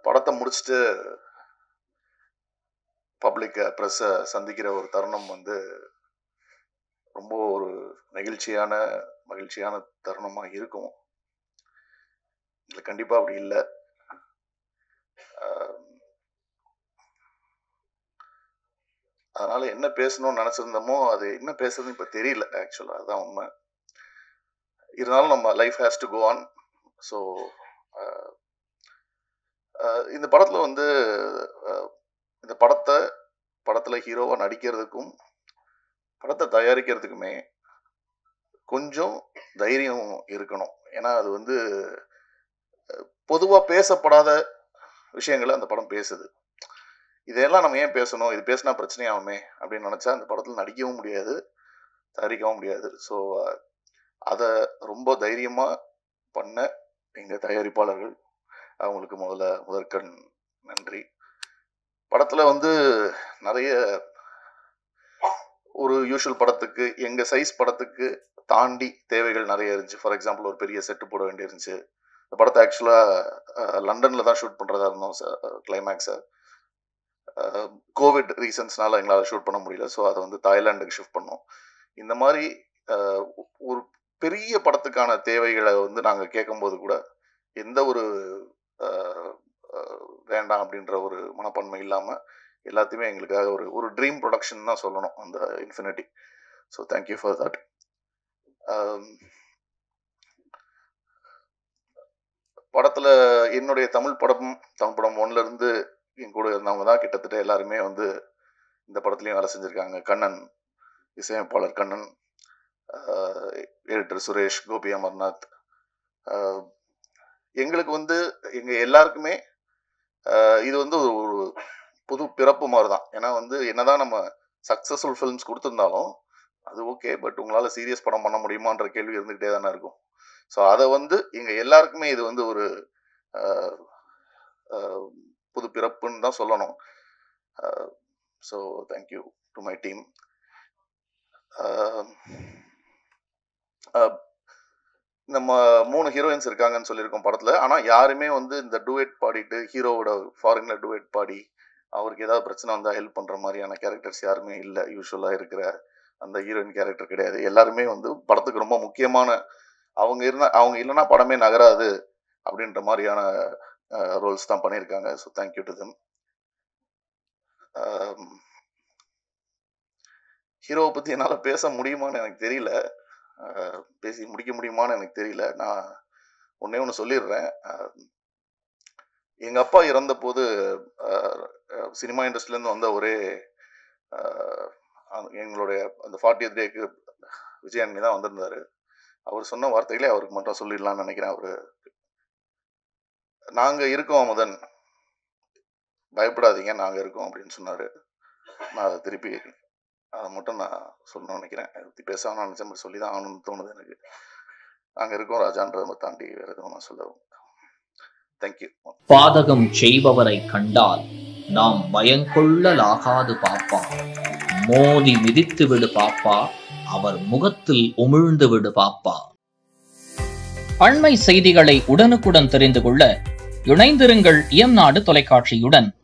படத்தை முடிச்சுட்டு பப்ளிக் ப்ரெஸ்ஸை சந்திக்கிற ஒரு தருணம் வந்து ரொம்ப ஒரு நெகிழ்ச்சியான மகிழ்ச்சியான தருணமாக இருக்கும் இதுல கண்டிப்பாக அப்படி இல்லை அதனால என்ன பேசணும்னு நினச்சிருந்தோமோ அது என்ன பேசுறதுன்னு இப்போ தெரியல ஆக்சுவலாக அதுதான் உண்மை இருந்தாலும் நம்ம life has to go on so இந்த படத்தில் வந்து அஹ், இந்த படத்தை படத்தில் ஹீரோவாக நடிக்கிறதுக்கும் படத்தை தயாரிக்கிறதுக்குமே கொஞ்சம் தைரியம் இருக்கணும் ஏன்னா அது வந்து பொதுவாக பேசப்படாத விஷயங்களை அந்த படம் பேசுது இதெல்லாம் நம்ம ஏன் பேசணும் இது பேசினா பிரச்சனையாகுமே அப்படின்னு நினச்சா அந்த படத்தில் நடிக்கவும் முடியாது தயாரிக்கவும் முடியாது ஸோ அதை ரொம்ப தைரியமாக பண்ண எங்கள் தயாரிப்பாளர்கள் அவங்களுக்கு முதல்ல முதற்கண் நன்றி படத்தில் வந்து நிறைய ஒரு யூஷுவல் படத்துக்கு எங்கள் சைஸ் படத்துக்கு தாண்டி தேவைகள் நிறைய இருந்துச்சு ஃபார் எக்ஸாம்பிள் ஒரு பெரிய செட்டு போட வேண்டியிருந்துச்சு இந்த படத்தை ஆக்சுவலாக லண்டனில் தான் ஷூட் பண்ணுறதா இருந்தோம் கிளைமேக்ஸை கோவிட் ரீசன்ஸ்னால எங்களால் ஷூட் பண்ண முடியல ஸோ அதை வந்து தாய்லாண்டுக்கு ஷிஃப்ட் பண்ணோம் இந்த மாதிரி அஹ், ஒரு பெரிய படத்துக்கான தேவைகளை வந்து நாங்கள் கேட்கும்போது கூட எந்த ஒரு அஹ், அஹ், வேண்டாம் அப்படின்ற ஒரு மனப்பான்மை இல்லாமல் எல்லாத்தையுமே எங்களுக்காக ஒரு ஒரு ட்ரீம் ப்ரொடக்ஷன் தான் சொல்லணும் அந்த infinity so thank you for that படத்தில் என்னுடைய தமிழ் படம் தமிழ் படம் ஒன்ல இருந்து என் கூட இருந்தவங்க தான் கிட்டத்தட்ட எல்லாருமே வந்து இந்த படத்துலையும் வேலை செஞ்சுருக்காங்க கண்ணன் இசையமைப்பாளர் கண்ணன் எடிட்டர் சுரேஷ் கோபி அமர்நாத் ஆஹ் எங்களுக்கு வந்து எங்கள் எல்லாருக்குமே ஆஹ் இது வந்து ஒரு ஒரு புது பிறப்பு மாதிரி தான் ஏன்னா வந்து என்னதான் நம்ம சக்ஸஸ்ஃபுல் ஃபிலிம்ஸ் கொடுத்துருந்தாலும் அது ஓகே பட் உங்களால் சீரியஸ் படம் பண்ண முடியுமான்ற கேள்வி இருந்துக்கிட்டே தானே இருக்கும் ஸோ அதை வந்து எங்கள் எல்லாருக்குமே இது வந்து ஒரு ஆஹ் ஆஹ் புது பிறப்புன்னு தான் சொல்லணும் so thank you to my team நம்ம மூணு ஹீரோயின்ஸ் இருக்காங்கன்னு சொல்லியிருக்கோம் படத்தில் ஆனால் யாருமே வந்து இந்த டூயட் பாடிட்டு ஹீரோவோட ஃபாரினில் டூயட் பாடி அவருக்கு ஏதாவது பிரச்சனை வந்தால் ஹெல்ப் பண்ணுற மாதிரியான கேரக்டர்ஸ் யாருமே இல்லை யூஸ்வலாக இருக்கிற அந்த ஹீரோயின் கேரக்டர் கிடையாது எல்லாருமே வந்து படத்துக்கு ரொம்ப முக்கியமான அவங்க இருந்தா அவங்க இல்லைன்னா படமே நகராது அப்படின்ற மாதிரியான ரோல்ஸ் தான் பண்ணியிருக்காங்க ஸோ தேங்க்யூ டு தம் ஹீரோவை பற்றி என்னால் பேச முடியுமான்னு எனக்கு தெரியல அஹ், பேசி முடிக்க முடியுமான்னு எனக்கு தெரியல நான் ஒன்றே ஒன்று சொல்லிடுறேன் எங்கள் அப்பா இறந்த போது சினிமா இண்டஸ்ட்ரியிலேருந்து வந்த ஒரே அஹ், அந்த- எங்களுடைய அந்த ஃபார்ட்டியத் டேக்கு விஜயாண்டி தான் வந்திருந்தாரு அவர் சொன்ன வார்த்தைகளே அவருக்கு மட்டும் சொல்லிடலாம்னு நினைக்கிறேன் அவரு நாங்க இருக்கோம் அமுதன் பயப்படாதீங்க நாங்க இருக்கோம் அப்படின்னு சொன்னாரு நான் அதை திருப்பி அதை மட்டும் நான் சொல்லணும்னு நினைக்கிறேன் அதை பத்தி பேசாம நினைச்ச மாதிரி சொல்லி தான் ஆகணும்னு தோணுது எனக்கு நாங்க இருக்கோம் ராஜான்றதை தாண்டி வேற எதுவும் நான் சொல்ல தேங்க்யூ பாதகம் செய்பவரை கண்டால் நாம் பயங்கொள்ளலாகாது பாப்பா மோதி மிதித்து விடு பாப்பா அவர் முகத்தில் உமிழ்ந்து விடு பாப்பா அண்மை செய்திகளை உடனுக்குடன் தெரிந்து கொள்ள இணைந்திருங்கள் எம் நாடு தொலைக்காட்சியுடன்